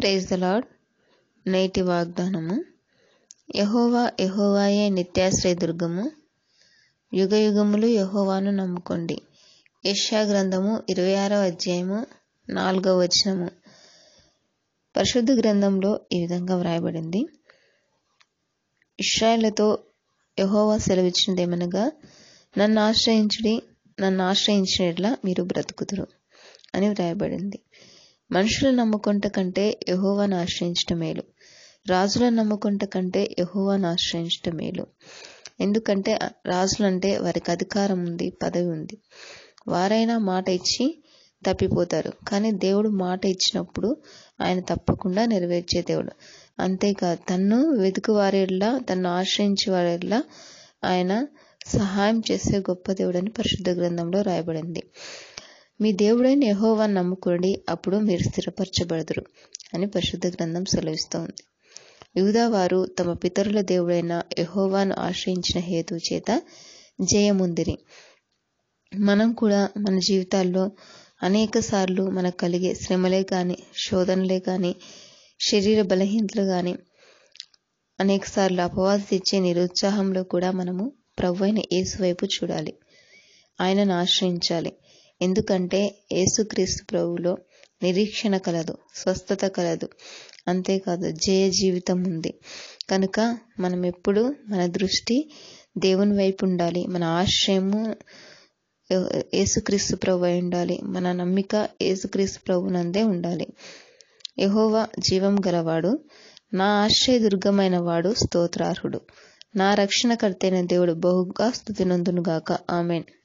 praise the lord నేటి వాగ్దానము యహోవా యహోవాయే నిత్యాశ్రయ దుర్గము యుగ యుగములు యహోవాను నమ్ముకోండి యెషయా గ్రంథము ఇరవై ఆరవ అధ్యాయము నాలుగవ వచనము పరిశుద్ధ గ్రంథంలో ఈ విధంగా వ్రాయబడింది ఇస్రాయేళ్లతో యహోవా సెలవిచ్చినదేమనగా నన్ను ఆశ్రయించుడి నన్ను ఆశ్రయించినట్లా మీరు బ్రతుకుదురు అని వ్రాయబడింది మనుషులను నమ్ముకుంట కంటే యహోవాను ఆశ్రయించటం మేలు రాజులను నమ్ముకుంట కంటే యహోవాను ఆశ్రయించటం మేలు ఎందుకంటే రాజులంటే వారికి అధికారం ఉంది పదవి ఉంది వారైనా మాట ఇచ్చి తప్పిపోతారు కానీ దేవుడు మాట ఇచ్చినప్పుడు ఆయన తప్పకుండా నెరవేర్చే దేవుడు అంతేకాదు తన్ను వెతుకు వారిలా తన్ను ఆశ్రయించే వారిలా ఆయన సహాయం చేసే గొప్ప దేవుడని పరిశుద్ధ గ్రంథంలో రాయబడింది మీ దేవుడైన యహోవాన్ని నమ్ముకోండి అప్పుడు మీరు స్థిరపరచబడదురు అని పరిశుద్ధ గ్రంథం సెలవిస్తోంది యూదా వారు తమ పితరుల దేవుడైన యహోవాను ఆశ్రయించిన హేతు చేత జయముందిరి మనం కూడా మన జీవితాల్లో అనేక సార్లు మనకు కలిగే శ్రమలే కానీ శోధనలే కానీ శరీర బలహీనతలు కానీ అనేక సార్లు అపవాది తెచ్చే నిరుత్సాహంలో కూడా మనము ప్రభు అయిన యేసు వైపు చూడాలి ఆయనను ఆశ్రయించాలి ఎందుకంటే యేసుక్రీస్తు ప్రభువులో నిరీక్షణ కలదు స్వస్థత కలదు అంతేకాదు జయ జీవితం ఉంది కనుక మనం ఎప్పుడు మన దృష్టి దేవుని వైపు ఉండాలి మన ఆశ్రయము యేసుక్రీస్తు ప్రభు అయి ఉండాలి మన నమ్మిక యేసుక్రీస్తు ప్రభునందే ఉండాలి యహోవా జీవం గలవాడు నా ఆశ్రయ దుర్గమైన వాడు స్తోత్రార్హుడు నా రక్షణకర్తైన దేవుడు బహుగా స్థుతినందునుగాక ఆమెన్